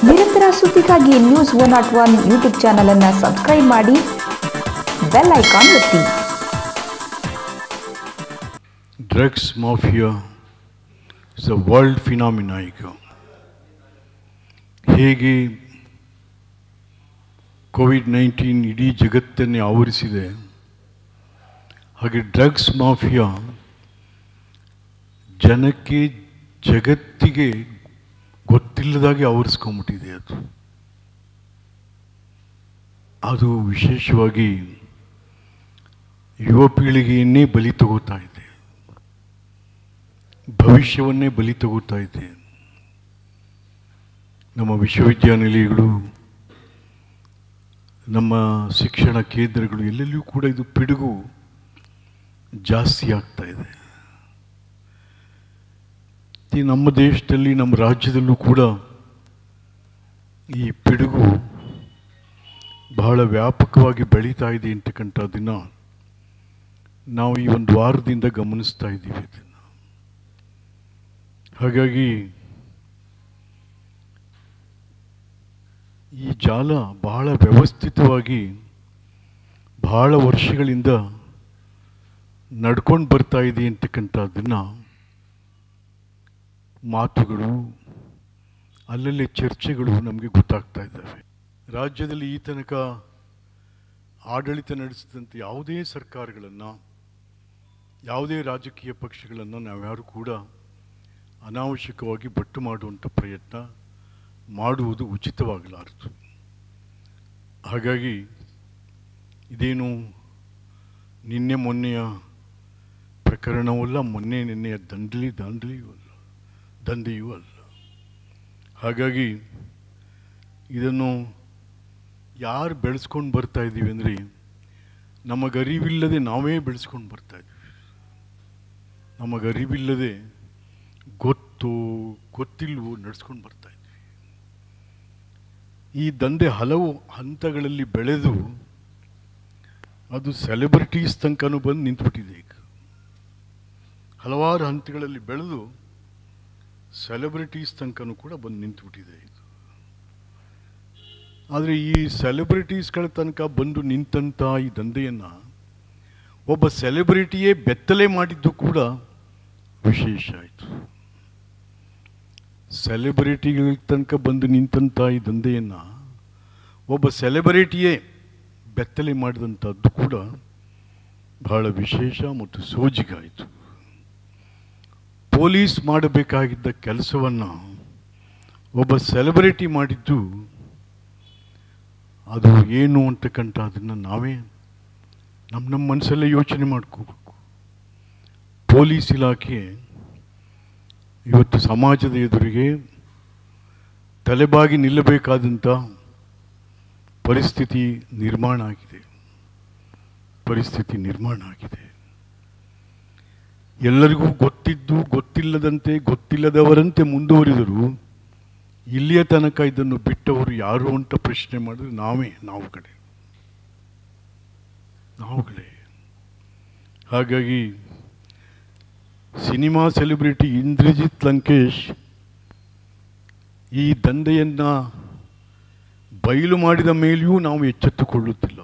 ನಿರಂತರ ಸುದ್ದಿಗಾಗಿ news one not one YouTube channel ಅನ್ನು ಸಬ್ಸ್ಕ್ರೈಬ್ ಮಾಡಿ ಬೆಲ್ ಐಕಾನ್ ಒತ್ತಿ drugs mafia is a world phenomena ಈಗ ಹೇಗೆ ಕೋವಿಡ್ ನೈನ್ಟೀನ್ ಇಡೀ ಜಗತ್ತನ್ನೇ ಆವರಿಸಿದೆ ಹಾಗೆ ಡ್ರಗ್ಸ್ ಮಾಫಿಯಾ ಜನಕ್ಕೆ ಜಗತ್ತಿಗೆ ಗೊತ್ತಿಲ್ಲದಾಗೆ ಆವರಿಸ್ಕೊಂಬಿಟ್ಟಿದೆ ಅದು ಅದು ವಿಶೇಷವಾಗಿ ಯುವ ಪೀಳಿಗೆಯನ್ನೇ ಬಲಿ ತಗೋತಾ ಇದೆ ಭವಿಷ್ಯವನ್ನೇ ಬಲಿ ತಗೋತಾ ಇದೆ ನಮ್ಮ ವಿಶ್ವವಿದ್ಯಾನಿಲಯಗಳು ನಮ್ಮ ಶಿಕ್ಷಣ ಕೇಂದ್ರಗಳು ಎಲ್ಲೆಲ್ಲಿಯೂ ಕೂಡ ಇದು ಪಿಡುಗು ಜಾಸ್ತಿ ಆಗ್ತಾ ಇದೆ ಈ ನಮ್ಮ ದೇಶದಲ್ಲಿ ನಮ್ಮ ರಾಜ್ಯದಲ್ಲೂ ಕೂಡ ಈ ಪಿಡುಗು ಬಹಳ ವ್ಯಾಪಕವಾಗಿ ಬೆಳೀತಾ ಇದೆ ಅಂತಕ್ಕಂಥದ್ದನ್ನು ನಾವು ಈ ಒಂದು ವಾರದಿಂದ ಗಮನಿಸ್ತಾ ಇದ್ದೀವಿ ಇದನ್ನು ಹಾಗಾಗಿ ಈ ಜಾಲ ಬಹಳ ವ್ಯವಸ್ಥಿತವಾಗಿ ಬಹಳ ವರ್ಷಗಳಿಂದ ನಡ್ಕೊಂಡು ಬರ್ತಾ ಇದೆ ಅಂತಕ್ಕಂಥದ್ದನ್ನು ಮಾತುಗಳು ಅಲ್ಲಲ್ಲಿ ಚರ್ಚೆಗಳು ನಮಗೆ ಗೊತ್ತಾಗ್ತಾ ಇದ್ದಾವೆ ರಾಜ್ಯದಲ್ಲಿ ಈ ತನಕ ಆಡಳಿತ ನಡೆಸಿದಂಥ ಯಾವುದೇ ಸರ್ಕಾರಗಳನ್ನು ಯಾವುದೇ ರಾಜಕೀಯ ಪಕ್ಷಗಳನ್ನು ನಾವ್ಯಾರು ಕೂಡ ಅನಾವಶ್ಯಕವಾಗಿ ಬಟ್ಟು ಮಾಡುವಂಥ ಪ್ರಯತ್ನ ಮಾಡುವುದು ಉಚಿತವಾಗಲಾರದು ಹಾಗಾಗಿ ಇದೇನು ನಿನ್ನೆ ಮೊನ್ನೆಯ ಪ್ರಕರಣವಲ್ಲ ಮೊನ್ನೆ ನಿನ್ನೆಯ ದಂಡಲಿ ದಂಡಲಿಯೂ ಅಲ್ಲ ದಂಧೆಯೂ ಅಲ್ಲ ಹಾಗಾಗಿ ಇದನ್ನು ಯಾರು ಬೆಳೆಸ್ಕೊಂಡು ಬರ್ತಾ ಇದ್ದೀವಿ ಅಂದರೆ ನಮಗರಿವಿಲ್ಲದೆ ನಾವೇ ಬೆಳೆಸ್ಕೊಂಡು ಬರ್ತಾ ಇದ್ದೀವಿ ನಮಗರಿವಿಲ್ಲದೆ ಗೊತ್ತು ಗೊತ್ತಿಲ್ವೋ ನಡೆಸ್ಕೊಂಡು ಬರ್ತಾ ಇದ್ವಿ ಈ ದಂಧೆ ಹಲವು ಹಂತಗಳಲ್ಲಿ ಬೆಳೆದು ಅದು ಸೆಲೆಬ್ರಿಟೀಸ್ ತನಕನೂ ಬಂದು ನಿಂತುಬಿಟ್ಟಿದೆ ಈಗ ಹಲವಾರು ಹಂತಗಳಲ್ಲಿ ಬೆಳೆದು ಸೆಲೆಬ್ರಿಟೀಸ್ ತನಕನೂ ಕೂಡ ಬಂದು ನಿಂತುಬಿಟ್ಟಿದೆ ಇದು ಆದರೆ ಈ ಸೆಲೆಬ್ರಿಟೀಸ್ಗಳ ತನಕ ಬಂದು ನಿಂತಂಥ ಈ ದಂಧೆಯನ್ನು ಒಬ್ಬ ಸೆಲೆಬ್ರಿಟಿಯೇ ಬೆತ್ತಲೆ ಮಾಡಿದ್ದು ಕೂಡ ವಿಶೇಷ ಆಯಿತು ಸೆಲೆಬ್ರಿಟಿಗಳ ತನಕ ಬಂದು ನಿಂತಂಥ ಈ ದಂಧೆಯನ್ನು ಒಬ್ಬ ಸೆಲೆಬ್ರಿಟಿಯೇ ಬೆತ್ತಲೆ ಮಾಡಿದಂಥದ್ದು ಕೂಡ ಬಹಳ ವಿಶೇಷ ಮತ್ತು ಸೋಜಿಗಾಯಿತು ಪೊಲೀಸ್ ಮಾಡಬೇಕಾಗಿದ್ದ ಕೆಲಸವನ್ನು ಒಬ್ಬ ಸೆಲೆಬ್ರಿಟಿ ಮಾಡಿದ್ದು ಅದು ಏನು ಅಂತಕ್ಕಂಥ ಅದನ್ನು ನಾವೇ ನಮ್ಮ ನಮ್ಮ ಮನಸ್ಸಲ್ಲೇ ಯೋಚನೆ ಮಾಡ್ಕೋಬೇಕು ಪೊಲೀಸ್ ಇಲಾಖೆ ಇವತ್ತು ಸಮಾಜದ ಎದುರಿಗೆ ತಲೆಬಾಗಿ ನಿಲ್ಲಬೇಕಾದಂಥ ಪರಿಸ್ಥಿತಿ ನಿರ್ಮಾಣ ಆಗಿದೆ ಪರಿಸ್ಥಿತಿ ನಿರ್ಮಾಣ ಆಗಿದೆ ಎಲ್ಲರಿಗೂ ಗೊತ್ತಿದ್ದು ಗೊತ್ತಿಲ್ಲದಂತೆ ಗೊತ್ತಿಲ್ಲದವರಂತೆ ಮುಂದುವರಿದರು ಇಲ್ಲಿಯ ತನಕ ಇದನ್ನು ಬಿಟ್ಟವರು ಯಾರು ಅಂತ ಪ್ರಶ್ನೆ ಮಾಡಿದ್ರೆ ನಾವೇ ನಾವುಗಳೇ ನಾವುಗಳೇ ಹಾಗಾಗಿ ಸಿನಿಮಾ ಸೆಲೆಬ್ರಿಟಿ ಇಂದ್ರಜಿತ್ ಲಂಕೇಶ್ ಈ ದಂಧೆಯನ್ನು ಬಯಲು ಮಾಡಿದ ಮೇಲೆಯೂ ನಾವು ಎಚ್ಚೆತ್ತುಕೊಳ್ಳುತ್ತಿಲ್ಲ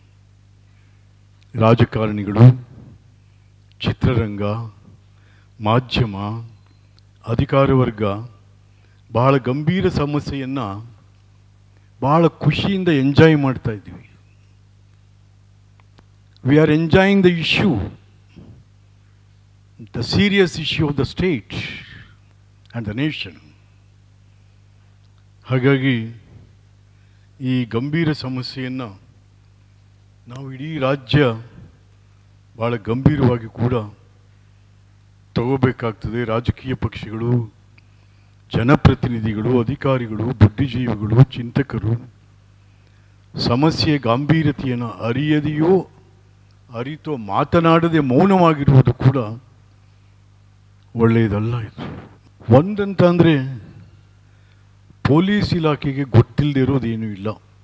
ರಾಜಕಾರಣಿಗಳು ಚಿತ್ರರಂಗ ಮಾಧ್ಯಮ ಅಧಿಕಾರ ವರ್ಗ ಬಹಳ ಗಂಭೀರ ಸಮಸ್ಯೆಯನ್ನು ಬಹಳ ಖುಷಿಯಿಂದ ಎಂಜಾಯ್ ಮಾಡ್ತಾ ಇದ್ದೀವಿ we are enjoying the issue the serious issue of the state and the nation ಹಾಗಾಗಿ ಈ ಗಂಭೀರ ಸಮಸ್ಯೆಯನ್ನು ನಾವು ಇಡೀ ರಾಜ್ಯ ಭಾಳ ಗಂಭೀರವಾಗಿ ಕೂಡ ತಗೋಬೇಕಾಗ್ತದೆ ರಾಜಕೀಯ ಪಕ್ಷಗಳು ಜನಪ್ರತಿನಿಧಿಗಳು ಅಧಿಕಾರಿಗಳು ಬುದ್ಧಿಜೀವಿಗಳು ಚಿಂತಕರು ಸಮಸ್ಯೆ ಗಾಂಭೀರ್ಯತೆಯನ್ನು ಅರಿಯದೆಯೋ ಅರಿತೋ ಮಾತನಾಡದೆ ಮೌನವಾಗಿರುವುದು ಕೂಡ ಒಳ್ಳೆಯದಲ್ಲ ಇದು ಒಂದಂತ ಅಂದರೆ ಪೊಲೀಸ್ ಇಲಾಖೆಗೆ ಗೊತ್ತಿಲ್ಲದೆ ಇರೋದೇನೂ ಇಲ್ಲ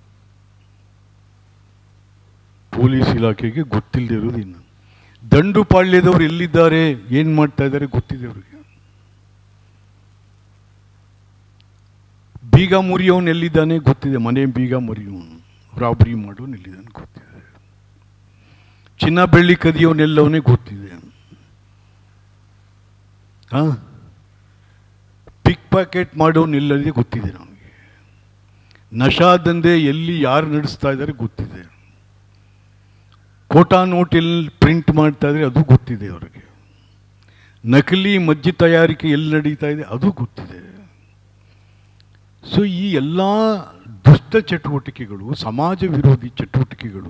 ಪೊಲೀಸ್ ಇಲಾಖೆಗೆ ಗೊತ್ತಿಲ್ಲದೆ ಇರೋದೇನು ದಂಡು ಪಾಳ್ಯದವ್ರು ಎಲ್ಲಿದ್ದಾರೆ ಏನು ಮಾಡ್ತಾ ಇದ್ದಾರೆ ಗೊತ್ತಿದೆ ಅವರಿಗೆ ಬೀಗ ಮುರಿಯೋನು ಎಲ್ಲಿದ್ದಾನೆ ಗೊತ್ತಿದೆ ಮನೆ ಬೀಗ ಮುರಿಯೋನು ರಾಬರಿ ಮಾಡೋನು ಎಲ್ಲಿದ್ದಾನೆ ಗೊತ್ತಿದೆ ಚಿನ್ನ ಬೆಳ್ಳಿ ಕದಿಯೋನೆಲ್ಲವನೇ ಗೊತ್ತಿದೆ ಹಾ ಪಿಕ್ ಪಾಕೆಟ್ ಮಾಡೋನೆಲ್ಲದೇ ಗೊತ್ತಿದೆ ನಮಗೆ ನಶಾ ದಂಧೆ ಎಲ್ಲಿ ಯಾರು ನಡೆಸ್ತಾ ಇದ್ದಾರೆ ಗೊತ್ತಿದೆ ಕೋಟಾ ನೋಟ್ ಎಲ್ಲಿ ಪ್ರಿಂಟ್ ಮಾಡ್ತಾ ಇದ್ದಾರೆ ಅದು ಗೊತ್ತಿದೆ ಅವರಿಗೆ ನಕಲಿ ಮಜ್ಜಿ ತಯಾರಿಕೆ ಎಲ್ಲಿ ನಡೀತಾ ಇದೆ ಅದು ಗೊತ್ತಿದೆ ಸೊ ಈ ಎಲ್ಲ ದುಷ್ಟ ಚಟುವಟಿಕೆಗಳು ಸಮಾಜ ವಿರೋಧಿ ಚಟುವಟಿಕೆಗಳು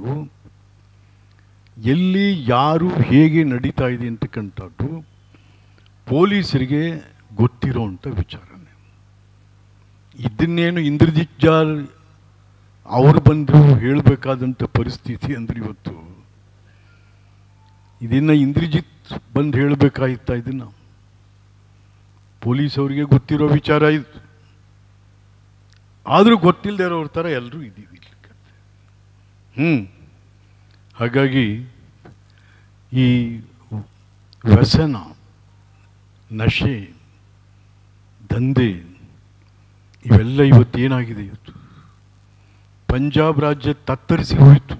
ಎಲ್ಲಿ ಯಾರು ಹೇಗೆ ನಡೀತಾ ಇದೆ ಅಂತಕ್ಕಂಥದ್ದು ಪೊಲೀಸರಿಗೆ ಗೊತ್ತಿರೋಂಥ ವಿಚಾರನೆ ಇದನ್ನೇನು ಇಂದ್ರಜಿತ್ ಜಾರ್ ಅವರು ಬಂದು ಹೇಳಬೇಕಾದಂಥ ಪರಿಸ್ಥಿತಿ ಅಂದ್ರೆ ಇವತ್ತು ಇದನ್ನ ಇಂದ್ರಜಿತ್ ಬಂದು ಹೇಳಬೇಕಾಗಿತ್ತ ಇದನ್ನ ಪೊಲೀಸ್ ಅವರಿಗೆ ಗೊತ್ತಿರೋ ವಿಚಾರ ಇದು ಆದರೂ ಗೊತ್ತಿಲ್ಲದೆ ಇರೋರ ಥರ ಎಲ್ಲರೂ ಇದ್ದೀವಿ ಇಲ್ಲಿ ಹ್ಞೂ ಹಾಗಾಗಿ ಈ ವ್ಯಸನ ನಶೆ ದಂಧೆ ಇವೆಲ್ಲ ಇವತ್ತು ಏನಾಗಿದೆ ಇವತ್ತು ಪಂಜಾಬ್ ರಾಜ್ಯ ತತ್ತರಿಸಿ ಹೋಯಿತು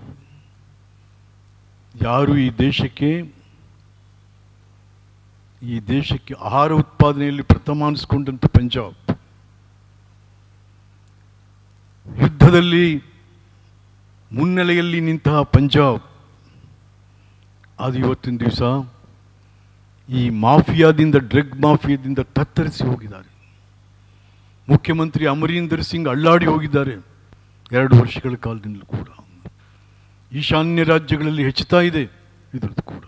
ಯಾರು ಈ ದೇಶಕ್ಕೆ ಈ ದೇಶಕ್ಕೆ ಆಹಾರ ಉತ್ಪಾದನೆಯಲ್ಲಿ ಪ್ರಥಮ ಅನಿಸ್ಕೊಂಡಂತ ಪಂಜಾಬ್ ಯುದ್ಧದಲ್ಲಿ ಮುನ್ನೆಲೆಯಲ್ಲಿ ನಿಂತಹ ಪಂಜಾಬ್ ಅದು ಇವತ್ತಿನ ದಿವಸ ಈ ಮಾಫಿಯಾದಿಂದ ಡ್ರಗ್ ಮಾಫಿಯಾದಿಂದ ತತ್ತರಿಸಿ ಹೋಗಿದ್ದಾರೆ ಮುಖ್ಯಮಂತ್ರಿ ಅಮರೀಂದರ್ ಸಿಂಗ್ ಅಳ್ಳಾಡಿ ಹೋಗಿದ್ದಾರೆ ಎರಡು ವರ್ಷಗಳ ಕಾಲದಿಂದಲೂ ಕೂಡ ಈಶಾನ್ಯ ರಾಜ್ಯಗಳಲ್ಲಿ ಹೆಚ್ಚುತ್ತಾ ಇದೆ ಇದರದ್ದು ಕೂಡ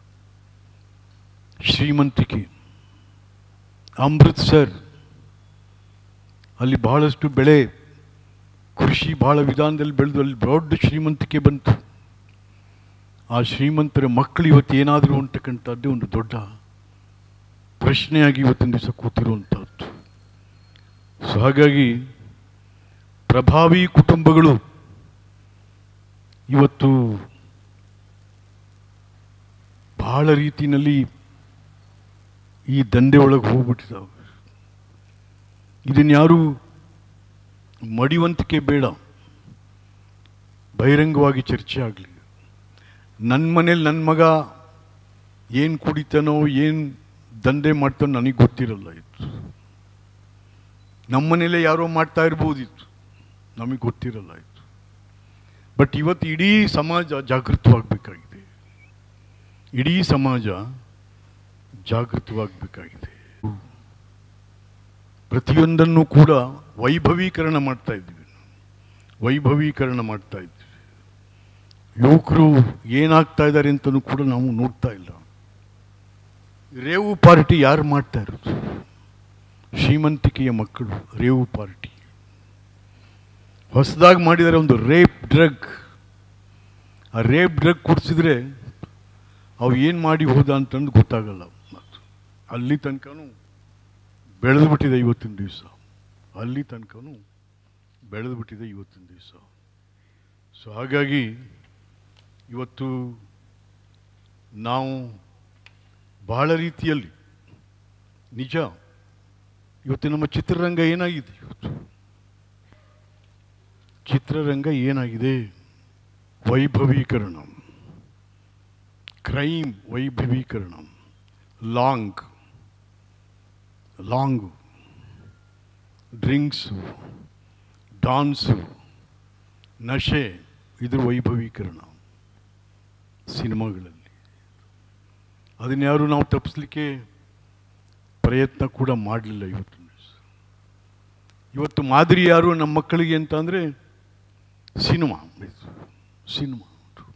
ಶ್ರೀಮಂತಿಕೆ ಅಮೃತ್ಸರ್ ಅಲ್ಲಿ ಬಹಳಷ್ಟು ಬೆಳೆ ಕೃಷಿ ಬಹಳ ವಿಧಾನದಲ್ಲಿ ಬೆಳೆದು ಅಲ್ಲಿ ದೊಡ್ಡ ಶ್ರೀಮಂತಿಕೆ ಬಂತು ಆ ಶ್ರೀಮಂತರ ಮಕ್ಕಳು ಇವತ್ತು ಏನಾದರೂ ಅಂತಕ್ಕಂಥದ್ದೇ ಒಂದು ದೊಡ್ಡ ಪ್ರಶ್ನೆಯಾಗಿ ಇವತ್ತಿನ ದಿವಸ ಕೂತಿರುವಂಥದ್ದು ಸೊ ಹಾಗಾಗಿ ಪ್ರಭಾವಿ ಕುಟುಂಬಗಳು ಇವತ್ತು ಬಹಳ ರೀತಿಯಲ್ಲಿ ಈ ದಂಧೆ ಒಳಗೆ ಹೋಗ್ಬಿಟ್ಟಿದ್ದಾವೆ ಇದನ್ನ ಯಾರು ಮಡಿವಂತಿಕೆ ಬೇಡ ಬಹಿರಂಗವಾಗಿ ಚರ್ಚೆ ಆಗಲಿ ನನ್ನ ಮನೇಲಿ ನನ್ನ ಮಗ ಏನು ಕುಡಿತಾನೋ ಏನು ದಂಧೆ ಮಾಡ್ತಾನೋ ನನಗೆ ಗೊತ್ತಿರಲ್ಲ ಇತ್ತು ನಮ್ಮ ಮನೇಲೆ ಯಾರೋ ಮಾಡ್ತಾ ಇರ್ಬೋದಿತ್ತು ನಮಗೆ ಗೊತ್ತಿರಲ್ಲ ಇತ್ತು ಬಟ್ ಇವತ್ತು ಇಡೀ ಸಮಾಜ ಜಾಗೃತವಾಗಬೇಕಾಗಿದೆ ಇಡೀ ಸಮಾಜ ಜಾಗೃತವಾಗಬೇಕಾಗಿದೆ ಪ್ರತಿಯೊಂದನ್ನು ಕೂಡ ವೈಭವೀಕರಣ ಮಾಡ್ತಾ ಇದ್ದೀವಿ ವೈಭವೀಕರಣ ಮಾಡ್ತಾ ಇದ್ದೀವಿ ಯುವಕರು ಏನಾಗ್ತಾ ಇದ್ದಾರೆ ಅಂತಲೂ ಕೂಡ ನಾವು ನೋಡ್ತಾ ಇಲ್ಲ ರೇವು ಪಾರ್ಟಿ ಯಾರು ಮಾಡ್ತಾ ಇರೋದು ಶ್ರೀಮಂತಿಕೆಯ ಮಕ್ಕಳು ರೇವು ಪಾರ್ಟಿ ಹೊಸದಾಗಿ ಮಾಡಿದರೆ ಒಂದು ರೇಪ್ ಡ್ರಗ್ ಆ ರೇಪ್ ಡ್ರಗ್ ಕುಡಿಸಿದ್ರೆ ಅವು ಏನು ಮಾಡಿ ಹೋದ ಅಂತಂದು ಗೊತ್ತಾಗಲ್ಲ ಅಲ್ಲಿ ತನಕನೂ ಬೆಳೆದು ಬಿಟ್ಟಿದೆ ಇವತ್ತಿನ ದಿವಸ ಅಲ್ಲಿ ತನಕನೂ ಬೆಳೆದು ಬಿಟ್ಟಿದೆ ಇವತ್ತಿನ ದಿವಸ ಸೊ ಹಾಗಾಗಿ ಇವತ್ತು ನಾವು ಬಹಳ ರೀತಿಯಲ್ಲಿ ನಿಜ ಇವತ್ತು ನಮ್ಮ ಚಿತ್ರರಂಗ ಏನಾಗಿದೆ ಇವತ್ತು ಚಿತ್ರರಂಗ ಏನಾಗಿದೆ ವೈಭವೀಕರಣ ಕ್ರೈಮ್ ವೈಭವೀಕರಣ ಲಾಂಗ್ ಲಾಂಗು ಡ್ರಿಂಕ್ಸು ಡಾನ್ಸು ನಶೆ ಇದ್ರ ವೈಭವೀಕರಣ ಸಿನಿಮಾಗಳಲ್ಲಿ ಅದನ್ಯಾರು ನಾವು ತಪ್ಪಿಸ್ಲಿಕ್ಕೆ ಪ್ರಯತ್ನ ಕೂಡ ಮಾಡಲಿಲ್ಲ ಇವತ್ತು ಇವತ್ತು ಮಾದರಿ ಯಾರು ನಮ್ಮ ಮಕ್ಕಳಿಗೆ ಅಂತ ಅಂದರೆ ಸಿನಿಮಾ ಸಿನಿಮಾ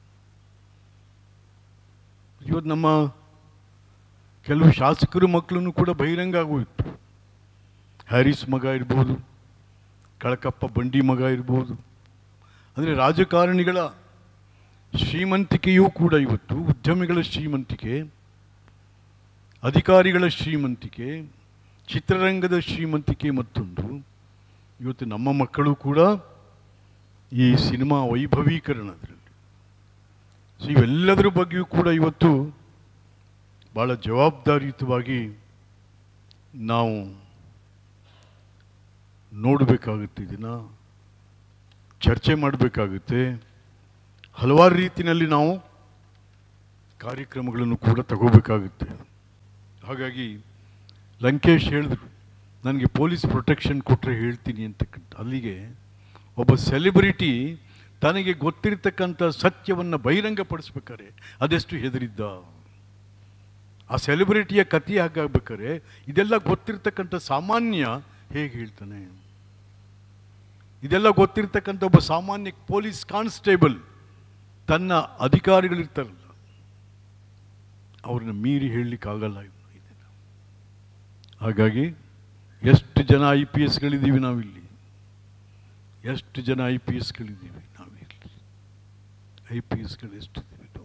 ಇವತ್ತು ನಮ್ಮ ಕೆಲವು ಶಾಸಕರು ಮಕ್ಕಳನ್ನು ಕೂಡ ಬಹಿರಂಗ ಆಗೋಯಿತು ಹ್ಯಾರಿಸ್ ಮಗ ಇರ್ಬೋದು ಕಳಕಪ್ಪ ಬಂಡಿ ಮಗ ಇರ್ಬೋದು ಅಂದರೆ ರಾಜಕಾರಣಿಗಳ ಶ್ರೀಮಂತಿಕೆಯೂ ಕೂಡ ಇವತ್ತು ಉದ್ಯಮಿಗಳ ಶ್ರೀಮಂತಿಕೆ ಅಧಿಕಾರಿಗಳ ಶ್ರೀಮಂತಿಕೆ ಚಿತ್ರರಂಗದ ಶ್ರೀಮಂತಿಕೆ ಮತ್ತೊಂದು ಇವತ್ತು ನಮ್ಮ ಮಕ್ಕಳು ಕೂಡ ಈ ಸಿನಿಮಾ ವೈಭವೀಕರಣದಲ್ಲಿ ಸೊ ಇವೆಲ್ಲದರ ಬಗ್ಗೆಯೂ ಕೂಡ ಇವತ್ತು ಭಾಳ ಜವಾಬ್ದಾರಿಯುತವಾಗಿ ನಾವು ನೋಡಬೇಕಾಗುತ್ತೆ ಇದನ್ನು ಚರ್ಚೆ ಮಾಡಬೇಕಾಗುತ್ತೆ ಹಲವಾರು ರೀತಿಯಲ್ಲಿ ನಾವು ಕಾರ್ಯಕ್ರಮಗಳನ್ನು ಕೂಡ ತಗೋಬೇಕಾಗುತ್ತೆ ಹಾಗಾಗಿ ಲಂಕೇಶ್ ಹೇಳಿದ್ರು ನನಗೆ ಪೊಲೀಸ್ ಪ್ರೊಟೆಕ್ಷನ್ ಕೊಟ್ಟರೆ ಹೇಳ್ತೀನಿ ಅಂತಕ್ಕಂಥ ಅಲ್ಲಿಗೆ ಒಬ್ಬ ಸೆಲೆಬ್ರಿಟಿ ತನಗೆ ಗೊತ್ತಿರತಕ್ಕಂಥ ಸತ್ಯವನ್ನು ಬಹಿರಂಗಪಡಿಸ್ಬೇಕಾರೆ ಅದೆಷ್ಟು ಹೆದರಿದ್ದ ಆ ಸೆಲೆಬ್ರಿಟಿಯ ಕಥೆ ಹಾಗಾಗ್ಬೇಕಾದ್ರೆ ಇದೆಲ್ಲ ಗೊತ್ತಿರ್ತಕ್ಕಂಥ ಸಾಮಾನ್ಯ ಹೇಗೆ ಹೇಳ್ತಾನೆ ಇದೆಲ್ಲ ಗೊತ್ತಿರ್ತಕ್ಕಂಥ ಒಬ್ಬ ಸಾಮಾನ್ಯ ಪೊಲೀಸ್ ಕಾನ್ಸ್ಟೇಬಲ್ ತನ್ನ ಅಧಿಕಾರಿಗಳಿರ್ತಾರಲ್ಲ ಅವ್ರನ್ನ ಮೀರಿ ಹೇಳಲಿಕ್ಕಾಗಲ್ಲ ಇದನ್ನು ಹಾಗಾಗಿ ಎಷ್ಟು ಜನ ಐ ಪಿ ಎಸ್ಗಳಿದ್ದೀವಿ ನಾವಿಲ್ಲಿ ಎಷ್ಟು ಜನ ಐ ಪಿ ಎಸ್ಗಳಿದ್ದೀವಿ ನಾವಿಲ್ಲಿ ಐ ಪಿ ಎಸ್ಗಳು ಎಷ್ಟಿದ್ದೀವಿ ನಾವು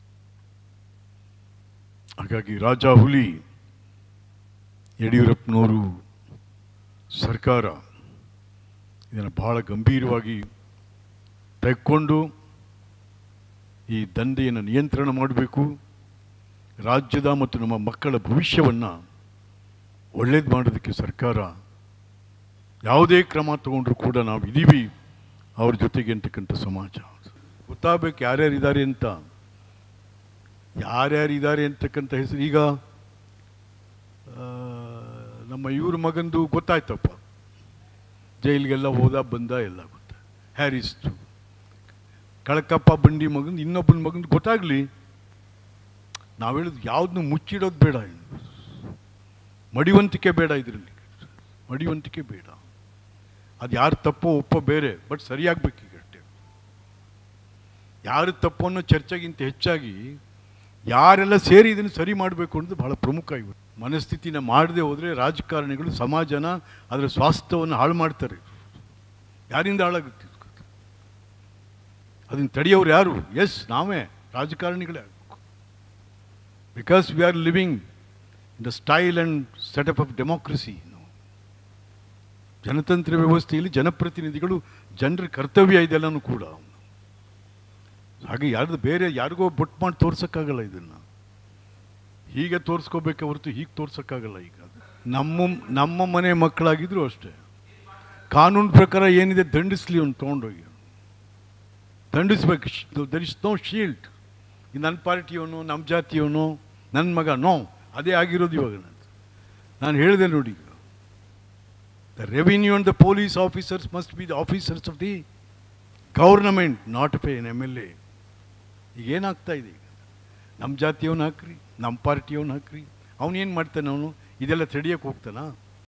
ಹಾಗಾಗಿ ರಾಜ ಹುಲಿ ಯಡಿಯೂರಪ್ಪನವರು ಸರ್ಕಾರ ಇದನ್ನು ಬಹಳ ಗಂಭೀರವಾಗಿ ತೆಗೆದುಕೊಂಡು ಈ ದಂಧೆಯನ್ನು ನಿಯಂತ್ರಣ ಮಾಡಬೇಕು ರಾಜ್ಯದ ಮತ್ತು ನಮ್ಮ ಮಕ್ಕಳ ಭವಿಷ್ಯವನ್ನು ಒಳ್ಳೇದು ಮಾಡೋದಕ್ಕೆ ಸರ್ಕಾರ ಯಾವುದೇ ಕ್ರಮ ತಗೊಂಡ್ರೂ ಕೂಡ ನಾವು ಇದ್ದೀವಿ ಅವ್ರ ಜೊತೆಗೆ ಅಂತಕ್ಕಂಥ ಸಮಾಜ ಗೊತ್ತಾಗಬೇಕು ಯಾರ್ಯಾರು ಇದ್ದಾರೆ ಅಂತ ಯಾರ್ಯಾರು ಇದ್ದಾರೆ ಅಂತಕ್ಕಂಥ ಹೆಸರು ಈಗ ಆ, ನಮ್ಮ ಇವ್ರ ಮಗಂದು ಗೊತ್ತಾಯ್ತಪ್ಪ ಜೈಲಿಗೆಲ್ಲ ಹೋದ ಬಂದ ಎಲ್ಲ ಗೊತ್ತ ಹ್ಯಾರಿಸ್ತು ಕಳಕಪ್ಪ ಬಂಡಿ ಮಗಂದು ಇನ್ನೊಬ್ಬನ ಮಗಂದು ಗೊತ್ತಾಗಲಿ ನಾವು ಹೇಳೋದು ಯಾವುದನ್ನು ಮುಚ್ಚಿಡೋದು ಬೇಡ ಇನ್ನು. ಮಡಿವಂತಿಕೆ ಬೇಡ ಇದರಲ್ಲಿ ಮಡಿವಂತಿಕೆ ಬೇಡ ಅದು ಯಾರು ತಪ್ಪೋ ಒಪ್ಪೋ ಬೇರೆ ಬಟ್ ಸರಿಯಾಗಬೇಕೀಗ ಅಷ್ಟೇ ಯಾರು ತಪ್ಪು ಅನ್ನೋ ಚರ್ಚೆಗಿಂತ ಹೆಚ್ಚಾಗಿ ಯಾರೆಲ್ಲ ಸೇರಿ ಇದನ್ನು ಸರಿ ಮಾಡಬೇಕು ಅನ್ನೋದು ಬಹಳ ಪ್ರಮುಖ ಇವತ್ತು ಮನಸ್ಥಿತಿನ ಮಾಡದೆ ಹೋದರೆ ರಾಜಕಾರಣಿಗಳು ಸಮಾಜನ ಅದರ ಸ್ವಾಸ್ಥ್ಯವನ್ನು ಹಾಳು ಮಾಡ್ತಾರೆ ಯಾರಿಂದ ಹಾಳಾಗುತ್ತೆ ಇದು? ಅದನ್ನು ತಡೆಯೋರು ಯಾರು ಎಸ್ ನಾವೇ ರಾಜಕಾರಣಿಗಳೇ because we are living the style and setup of democracy ಜನತಂತ್ರ ವ್ಯವಸ್ಥೆಯಲ್ಲಿ ಜನಪ್ರತಿನಿಧಿಗಳು ಜನರ ಕರ್ತವ್ಯ ಇದೆಲ್ಲನೂ ಕೂಡ ಹಾಗೆ ಯಾರ್ದು ಬೇರೆ ಯಾರಿಗೋ ಬೊಟ್ಟು ಮಾಡಿ ತೋರ್ಸೋಕ್ಕಾಗಲ್ಲ ಇದನ್ನು ಹೀಗೆ ತೋರಿಸ್ಕೋಬೇಕೆ ಹೊರತು ಹೀಗೆ ತೋರ್ಸೋಕ್ಕಾಗಲ್ಲ ಈಗ ಅದು. ನಮ್ಮ ನಮ್ಮ ಮನೆ ಮಕ್ಕಳಾಗಿದ್ರು ಅಷ್ಟೇ ಕಾನೂನು ಪ್ರಕಾರ ಏನಿದೆ ದಂಡಿಸ್ಲಿ ಅವ್ನು ತೊಗೊಂಡೋಗಿ ದಂಡಿಸ್ಬೇಕು ದರ್ ಇಸ್ ನೋ ಶೀಲ್ಡ್ ಈ ನನ್ನ ಪಾರ್ಟಿಯವನು ನಮ್ಮ ಜಾತಿಯವನು ನನ್ನ ಮಗ ನೋ ಅದೇ ಆಗಿರೋದು ಇವಾಗ ನಾನು ನಾನು ಹೇಳಿದೆ ನೋಡಿ ಈಗ the revenue and the police officers must be the officers of the government not pay an M L A ಈಗ ಏನಾಗ್ತಾ ಇದೆ ಈಗ ನಮ್ಮ ಜಾತಿಯವನು ಹಾಕ್ರಿ ನಮ್ಮ ಪಾರ್ಟಿಯವನು ಹಾಕ್ರಿ ಅವನೇನು ಮಾಡ್ತಾನೆ ಅವನು ಇದೆಲ್ಲ ತಡಿಯೋಕೆ ಹೋಗ್ತಾನಾ